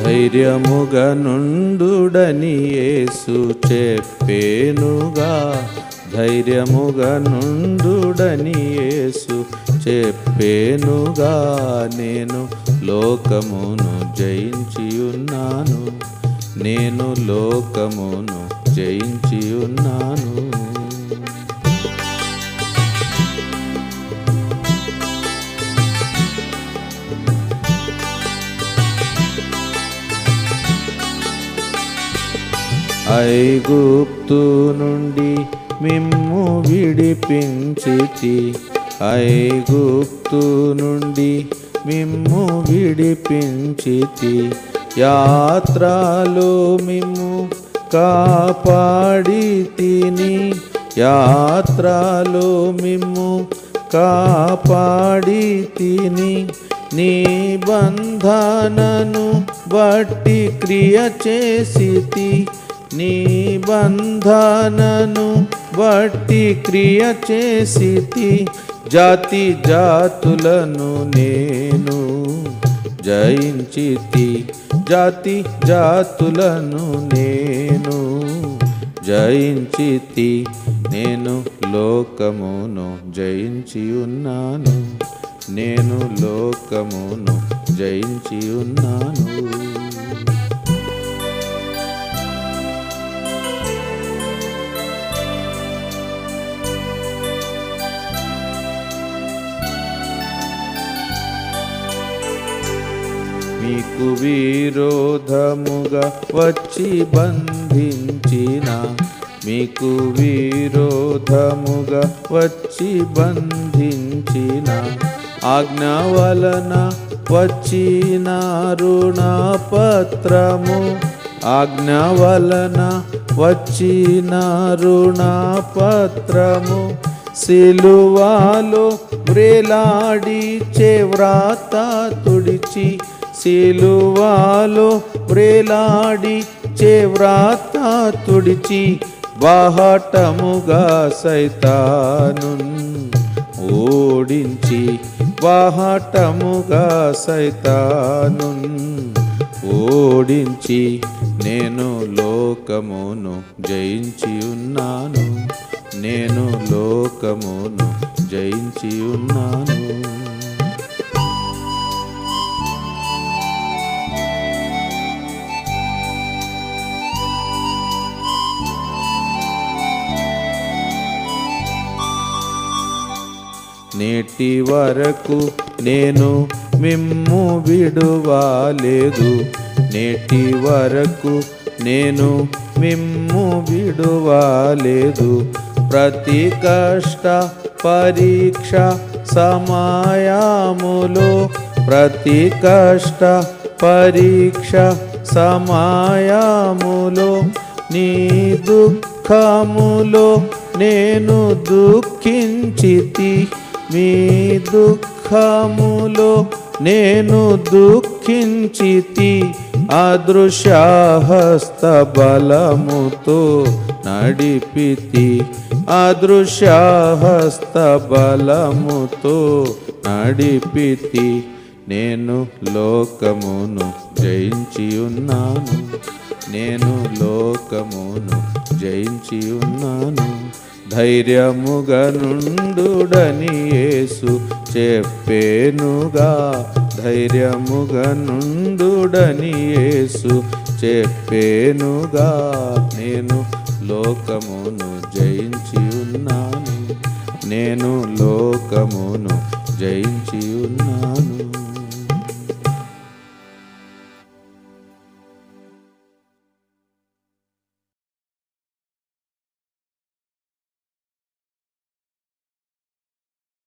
ధైర్యముగా నుండుడని యేసు చెప్పేనుగా ధైర్యముగా నుండుడని యేసు చెప్పేనుగా నేను లోకమును జయించి ఉన్నాను నేను లోకమును జయించి ఉన్నాను ఐగుప్తు నుండి మిమ్ము విడిపించితి ఐగుప్తు నుండి మిమ్ము విడిపించితి యాత్రలో మిమ్ము కాపాడి తిని యాత్రలో మిమ్ము కాపాడి తిని నిబంధనను బట్టి క్రియ చేసితి నిబంధనను బట్టి క్రియ చేసితి జాతి జాతులను నేను జయించితి జాతి జాతులను నేను జయించితి నేను లోకమును జయించి ఉన్నాను నేను లోకమును జయించి ఉన్నాను మీకు విరోధముగా వచ్చి బంధించిన మీకు విరోధముగా వచ్చి బంధించిన ఆజ్ఞ వలన వచ్చిన రుణపత్రము ఆజ్ఞ వలన వచ్చిన రుణపత్రము సిలువాలో వ్రేలాడి చెవ్రాత తుడిచి సిలువాలో వ్రేలాడి చెవ్రాత తుడిచి బాహటముగా సైతాను ఓడించి బాహటముగా సైతాను ఓడించి నేను లోకమును జయించి ఉన్నాను నేను లోకమును జయించి ఉన్నాను నేటి వరకు నేను మిమ్ము విడువాలేదు నేటి వరకు నేను మిమ్ము విడువాలేదు ప్రతి కష్ట పరీక్ష సమయములో ప్రతి కష్ట పరీక్ష సమయములో నీ దుఃఖములో నేను దుఃఖించితి మీ దుఃఖములో నేను దుఃఖించితి అదృశ్యహస్త బలముతో నడిపితి అదృశ్యహస్త బలముతో నడిపితి నేను లోకమును జయించి ఉన్నాను నేను లోకమును జయించి ఉన్నాను ధైర్యముగా నుండుడని యేసు చెప్పేనుగా ధైర్యముగా నుండుడని యేసు చెప్పేనుగా నేను లోకమును జయించి ఉన్నాను నేను లోకమును జయించి ఉన్నాను